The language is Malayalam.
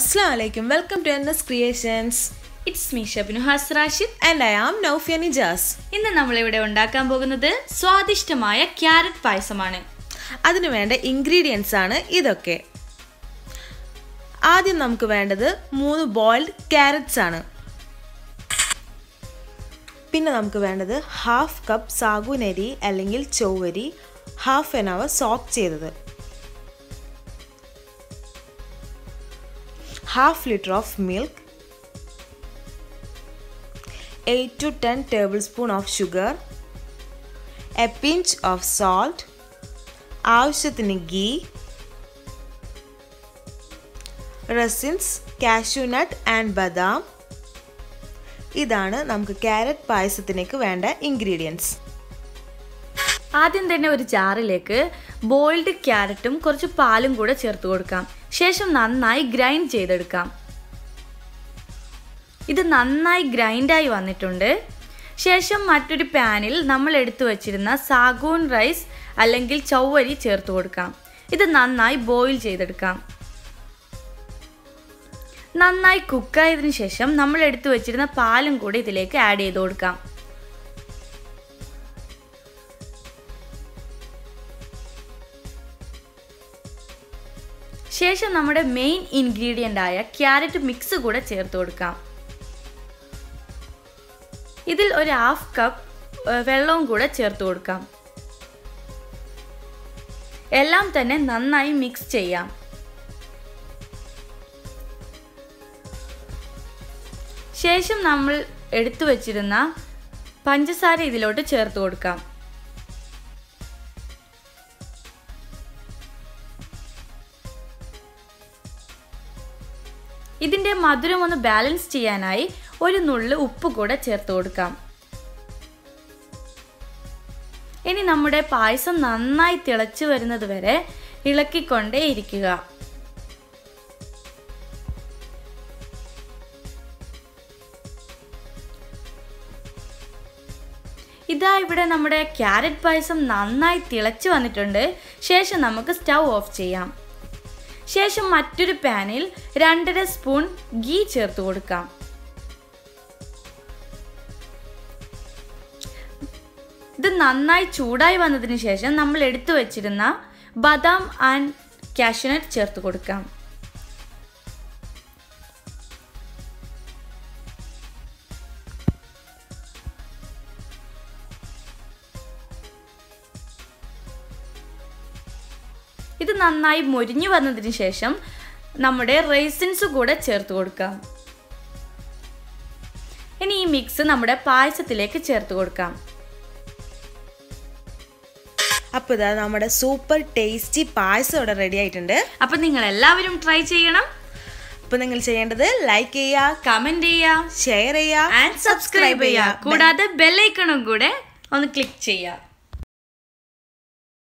Assalamu alaikum. Welcome to NS Creations. It's me Shabinu has Rashid And I am Naufia Nijas. ഇന്ന് നമ്മളിവിടെ ഉണ്ടാക്കാൻ പോകുന്നത് സ്വാദിഷ്ടമായ ക്യാരറ്റ് പായസമാണ് അതിന് വേണ്ട ഇൻഗ്രീഡിയൻസ് ആണ് ഇതൊക്കെ ആദ്യം നമുക്ക് വേണ്ടത് മൂന്ന് ബോയിൽഡ് ക്യാരറ്റ്സ് ആണ് പിന്നെ നമുക്ക് വേണ്ടത് ഹാഫ് കപ്പ് സാഗുനരി അല്ലെങ്കിൽ ചൊവ്വരി ഹാഫ് ആൻ അവർ സോക്ക് ചെയ്തത് half litre of milk eight to ten tablespoon of sugar a pinch of salt ആവശ്യത്തിന് ഗീ റസിൻസ് കാഷ്യൂനട്ട് ആൻഡ് ബദാം ഇതാണ് നമുക്ക് ക്യാരറ്റ് പായസത്തിലേക്ക് വേണ്ട ഇൻഗ്രീഡിയൻസ് ആദ്യം തന്നെ ഒരു ജാറിലേക്ക് ബോയിൽഡ് ക്യാരറ്റും കുറച്ച് പാലും കൂടെ ചേർത്ത് കൊടുക്കാം ശേഷം നന്നായി ഗ്രൈൻഡ് ചെയ്തെടുക്കാം ഇത് നന്നായി ഗ്രൈൻഡായി വന്നിട്ടുണ്ട് ശേഷം മറ്റൊരു പാനിൽ നമ്മൾ എടുത്തു വച്ചിരുന്ന സാഗൂൺ റൈസ് അല്ലെങ്കിൽ ചൗവരി ചേർത്ത് കൊടുക്കാം ഇത് നന്നായി ബോയിൽ ചെയ്തെടുക്കാം നന്നായി കുക്കായതിനു ശേഷം നമ്മൾ എടുത്തു വച്ചിരുന്ന പാലും കൂടി ഇതിലേക്ക് ആഡ് ചെയ്ത് കൊടുക്കാം ശേഷം നമ്മുടെ മെയിൻ ഇൻഗ്രീഡിയൻ്റ് ആയ ക്യാരറ്റ് മിക്സ് കൂടെ ചേർത്ത് കൊടുക്കാം ഇതിൽ ഒരു ഹാഫ് കപ്പ് വെള്ളവും കൂടെ ചേർത്ത് കൊടുക്കാം എല്ലാം തന്നെ നന്നായി മിക്സ് ചെയ്യാം ശേഷം നമ്മൾ എടുത്തു വച്ചിരുന്ന പഞ്ചസാര ഇതിലോട്ട് ചേർത്ത് കൊടുക്കാം ഇതിൻ്റെ മധുരം ഒന്ന് ബാലൻസ് ചെയ്യാനായി ഒരു നുള്ളു ഉപ്പ് കൂടെ ചേർത്ത് കൊടുക്കാം ഇനി നമ്മുടെ പായസം നന്നായി തിളച്ചു വരുന്നത് വരെ ഇളക്കിക്കൊണ്ടേ ഇരിക്കുക ഇതാ ഇവിടെ നമ്മുടെ ക്യാരറ്റ് പായസം നന്നായി തിളച്ചു വന്നിട്ടുണ്ട് ശേഷം നമുക്ക് സ്റ്റൗ ഓഫ് ചെയ്യാം ശേഷം മറ്റൊരു പാനിൽ രണ്ടര സ്പൂൺ ഗീ ചേർത്ത് കൊടുക്കാം ഇത് നന്നായി ചൂടായി വന്നതിന് ശേഷം നമ്മൾ എടുത്തു വച്ചിരുന്ന ബദാം ആൻഡ് കാഷ്യൂനട്ട് ചേർത്ത് കൊടുക്കാം ഇത് നന്നായി മൊരിഞ്ഞു വന്നതിന് ശേഷം നമ്മുടെ റൈസിൻസ് കൂടെ ചേർത്ത് കൊടുക്കാം ഇനി ഈ മിക്സ് നമ്മുടെ പായസത്തിലേക്ക് ചേർത്ത് കൊടുക്കാം അപ്പോൾ ഇതാ നമ്മുടെ സൂപ്പർ ടേസ്റ്റി പായസം ഇവിടെ റെഡി ആയിട്ടുണ്ട് അപ്പൊ നിങ്ങൾ എല്ലാവരും ട്രൈ ചെയ്യണം അപ്പോൾ നിങ്ങൾ ചെയ്യേണ്ടത് ലൈക്ക് ചെയ്യുക കമന്റ് ചെയ്യുക ഷെയർ ചെയ്യുക ആൻഡ് സബ്സ്ക്രൈബ് ചെയ്യുക കൂടാതെ ബെല്ലൈക്കണും കൂടെ ഒന്ന് ക്ലിക്ക് ചെയ്യുക